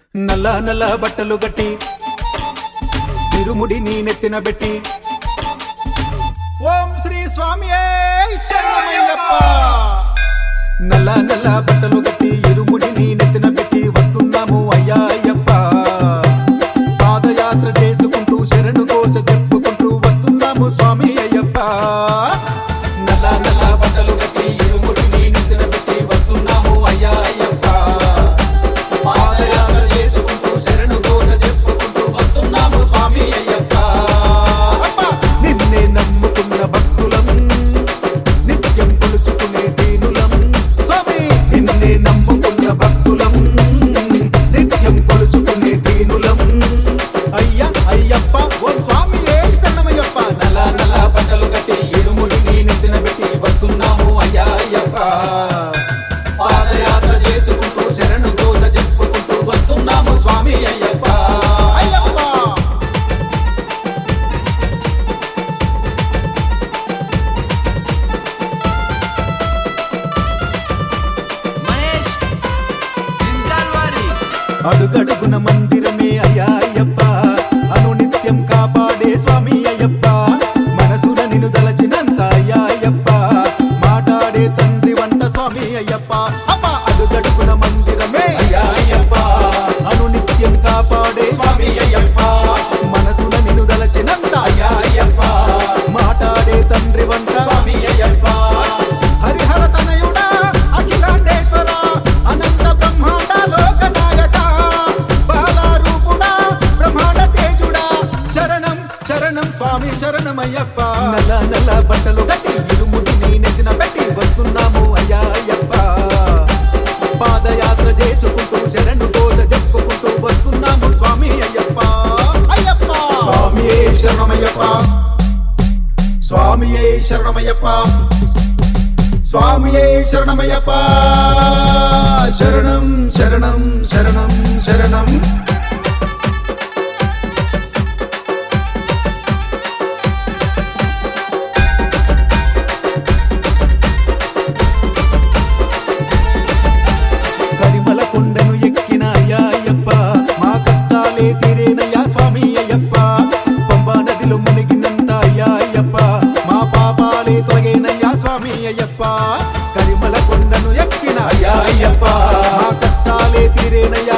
నల్ల నల్ల బట్టలు గట్టి తిరుముడి నీ నెత్తిన పెట్టి ఓం శ్రీ స్వామి శరణమయ్యప్ప నల్ల నల్ల బట్టలు గట్టి ఇరుముడి నీ నెత్తిన పెట్టి వస్తున్నాము అయ్యా అయ్యప్ప పాదయాత్ర చేసుకుంటూ శరణు కోశ చెప్పుకుంటూ వస్తున్నాము స్వామి అయ్యప్ప నల్ల నల్ల బట్టలు గట్టి ఇరుముడి నీ నెత్తిన పెట్టి వస్తున్నాము అయ్యా అయ్యప్ప పాదయాత్ర చేసుకుంటూ శరణు కోశ చెప్పుకుంటూ వస్తున్నాము స్వామి అయ్యప్ప నిన్నే నమ్ముకున్న భక్తులం నిత్యం కొలుచుకునే దీనులం స్వామి నిన్నే నమ్ముకున్న భక్తులం నిత్యం కొలుచుకునే దీనులం అయ్యా అయ్యప్ప ఓ స్వామి ఏ శరణమయ్యప్ప నల నల బట్టలు కట్టి ఇడుముడి నీ నెత్తిన పెట్టి వస్తున్నాము అయ్యా అయ్యప్ప పాదయాత్ర చేసుకుంటూ శరణు దోష చెప్పుకుంటూ వస్తున్నాము స్వామి అయ్యప్ప అయ్యప్ప మహేష్ చింతాల్వారి అడుగడుగున మందిరమే అయ్యా అయ్యప్ప అనునిత్యం కాపాడే స్వామి అయ్యప్ప మనసున నిన్ను దలచినంత అయ్యా అయ్యప్ప మాట్లాడే తండ్రి వంట స్వామి అయ్యప్ప అప్ప అడుగడుగున మందిరమే అయ్యా అయ్యప్ప అనునిత్యం కాపాడే స్వామి అయ్యప్ప మనసున నిన్ను దలచినంత అయ్యా అయ్యప్ప మాట్లాడే తండ్రి వంట స్వామి అయ్యప్ప హరిహర తనయుడా అఖిలాండేశ్వర అనంత బ్రహ్మాండ లోకనాయక బాలారూపుడా బ్రహ్మాండ తేజుడా శరణం శరణం స్వామి శరణమయ్యప్ప నల్ల నల్ల బట్టలు కట్టి ఇరుముడి నీ నెత్తిన పెట్టి వస్తున్నాము అయ్యా అయ్యప్ప పాదయాత్ర చేసుకుంటూ శరణు కోట చెప్పుకుంటూ వస్తున్నాము స్వామి అయ్యప్ప అయ్యప్ప స్వామి శరణమయ్యప్ప స్వామియే శరణమయ్యప్ప స్వామియే శరణమయ్యప్ప శరణం శరణం శరణం శరణం కరిమల కొండను ఎక్కిన అయ్యా అయ్యప్ప మా కష్టాలే తీరేనయ్యా స్వామి అయ్యప్ప పంబా నదిలో మునిగినంత అయ్యా అయ్యప్ప మా పాపాలే తొలగేనయ్యా స్వామి అయ్యప్ప కరిమల కొండను ఎక్కిన అయ్యా అయ్యప్ప మా కష్టాలే తీరేనయ్యా